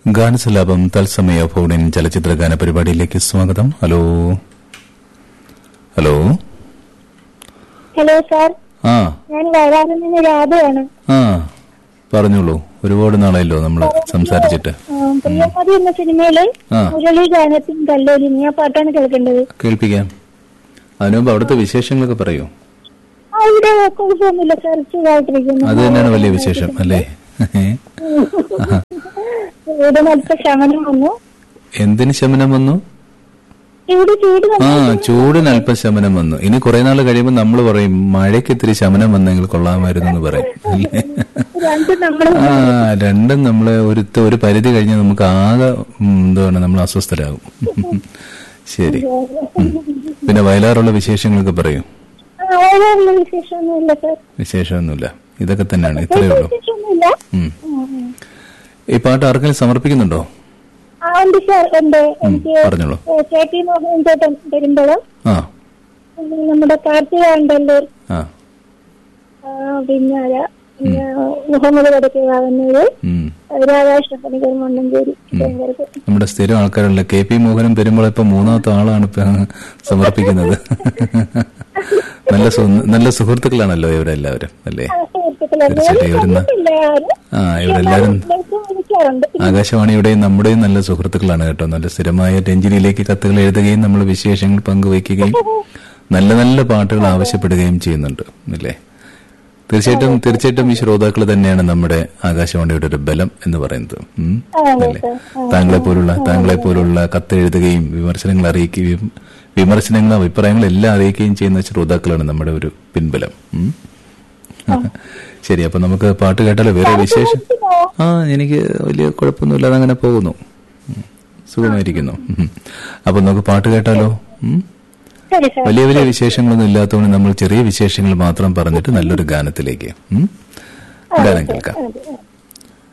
ഗാനസലാപം തത്സമയ ഫോണിൻ ചലച്ചിത്ര ഗാന പരിപാടിയിലേക്ക് സ്വാഗതം ഹലോ ഹലോ ഹലോ സാർ ആ ഞാൻ വയലാറിൽ നിന്ന് രാധയാണ് ആ പറഞ്ഞോളൂ ഒരുപാട് നാളായല്ലോ നമ്മൾ സംസാരിച്ചിട്ട് ആ, പ്രിയമതി എന്ന സിനിമയില് ആ. മുരളി ഗാനത്തിൻ കല്ലോലിനി ആ പാട്ടാണ് കേൾക്കേണ്ടത് കേൾപ്പിക്കാം അതിനുമുമ്പ് അവിടുത്തെ വിശേഷങ്ങളൊക്കെ പറയൂ ആ, ഇവിടെ കുഴപ്പമൊന്നുമില്ല സാർ സുഖമായിട്ടിരിക്കുന്നു അത് തന്നെയാണ് വലിയ വിശേഷം അല്ലേ ഇവിടെ നല്ല ശമനം വന്നു എന്തിന് ശമനം വന്നു ഇവിടെ ചൂട് ആ വന്നു ചൂടിന് അല്പം ശമനം വന്നു ഇനി കുറെ നാൾ കഴിയുമ്പോൾ നമ്മൾ പറയും മഴയ്ക്ക് ഇത്തിരി ശമനം വന്നെങ്കിൽ കൊള്ളാമായിരുന്നു എന്ന് പറയും അല്ലേ രണ്ടും നമ്മൾ ആ രണ്ടും നമ്മള് ഒരു ഒരു പരിധി കഴിഞ്ഞാൽ നമുക്ക് ആകെ ഉം, എന്താണ് നമ്മൾ അസ്വസ്ഥരാകും ശരി ഉം. പിന്നെ വയലാറുള്ള വിശേഷങ്ങളൊക്കെ പറയൂ വയലാറുള്ള വിശേഷമൊന്നുമില്ല സാർ വിശേഷമൊന്നുമില്ല ഇതൊക്കെ തന്നെയാണ് ഇത്രയേ ഉള്ളൂ വിശേഷമൊന്നുമില്ല ഉം. ഉം, ഉം. ഈ പാട്ട് ആർക്കെങ്കിലും സമർപ്പിക്കുന്നുണ്ടോ ആ ഉണ്ട് സാർ ഉണ്ട് എനിക്ക് പറഞ്ഞോളൂ ഏ, കെ ടി മോഹൻ ചേട്ടൻ പെരുമ്പളം ആ പിന്നെ നമ്മുടെ കാർത്തിക ഉണ്ടല്ലോ ആ ആ, പിന്നെ ആരാ? പിന്നെ മുഹമ്മദ് വടക്കേവാകുന്നൂര് ഉം. രാധാകൃഷ്ണ പണിക്കർ മണ്ണഞ്ചേരി ഭയങ്കര നമ്മുടെ സ്ഥിരം ആൾക്കാരല്ല കെ പി മോഹനും പെരുമ്പോൾ ഇപ്പൊ മൂന്നാമത്തെ ആളാണ് ഇപ്പൊ സമർപ്പിക്കുന്നത് നല്ല സു- നല്ല സുഹൃത്തുക്കളാണല്ലോ ഇവരെല്ലാവരും അല്ലേ തീർച്ചയായിട്ടും ഇവരുന്ന ആ ഇവരെല്ലാരും വിളിക്കാറുണ്ട് ആകാശവാണിയുടെയും നമ്മുടെയും നല്ല സുഹൃത്തുക്കളാണ് കേട്ടോ നല്ല സ്ഥിരമായ രഞ്ജിനിയിലേക്ക് കത്തുകൾ എഴുതുകയും നമ്മൾ വിശേഷങ്ങൾ പങ്കുവയ്ക്കുകയും നല്ല നല്ല പാട്ടുകൾ ആവശ്യപ്പെടുകയും ചെയ്യുന്നുണ്ട് അല്ലേ തീർച്ചയായിട്ടും തീർച്ചയായിട്ടും ഈ ശ്രോതാക്കൾ തന്നെയാണ് നമ്മുടെ ആകാശവാണിയുടെ ഒരു ബലം എന്ന് പറയുന്നത് ഉം. അല്ലേ താങ്കളെ പോലുള്ള താങ്കളെ പോലുള്ള കത്തെഴുതുകയും വിമർശനങ്ങൾ അറിയിക്കുകയും വിമർശനങ്ങളും അഭിപ്രായങ്ങളും എല്ലാം അറിയിക്കുകയും ചെയ്യുന്ന ശ്രോതാക്കളാണ് നമ്മുടെ ഒരു പിൻബലം ഉം. ശരി അപ്പൊ നമുക്ക് പാട്ട് കേട്ടാലോ വേറെ വിശേഷം ആ എനിക്ക് വലിയ കുഴപ്പമൊന്നുമില്ലാതെ അങ്ങനെ പോകുന്നു ഉം. സുഖമായിരിക്കുന്നു ഉം. അപ്പൊ നമുക്ക് പാട്ട് കേട്ടാലോ ഉം. ശരി സാർ വലിയ വലിയ വിശേഷങ്ങളൊന്നും ഇല്ലാത്തതുകൊണ്ട് നമ്മൾ ചെറിയ വിശേഷങ്ങൾ മാത്രം പറഞ്ഞിട്ട് നല്ലൊരു ഗാനത്തിലേക്ക് ഉം. ഗാനം കേൾക്കാം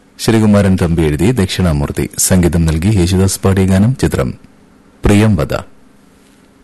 ശ്രീകുമാരൻ തമ്പി എഴുതി ദക്ഷിണാമൂർത്തി സംഗീതം നൽകി യേശുദാസ് പാടിയ ഗാനം ചിത്രം പ്രിയം വധ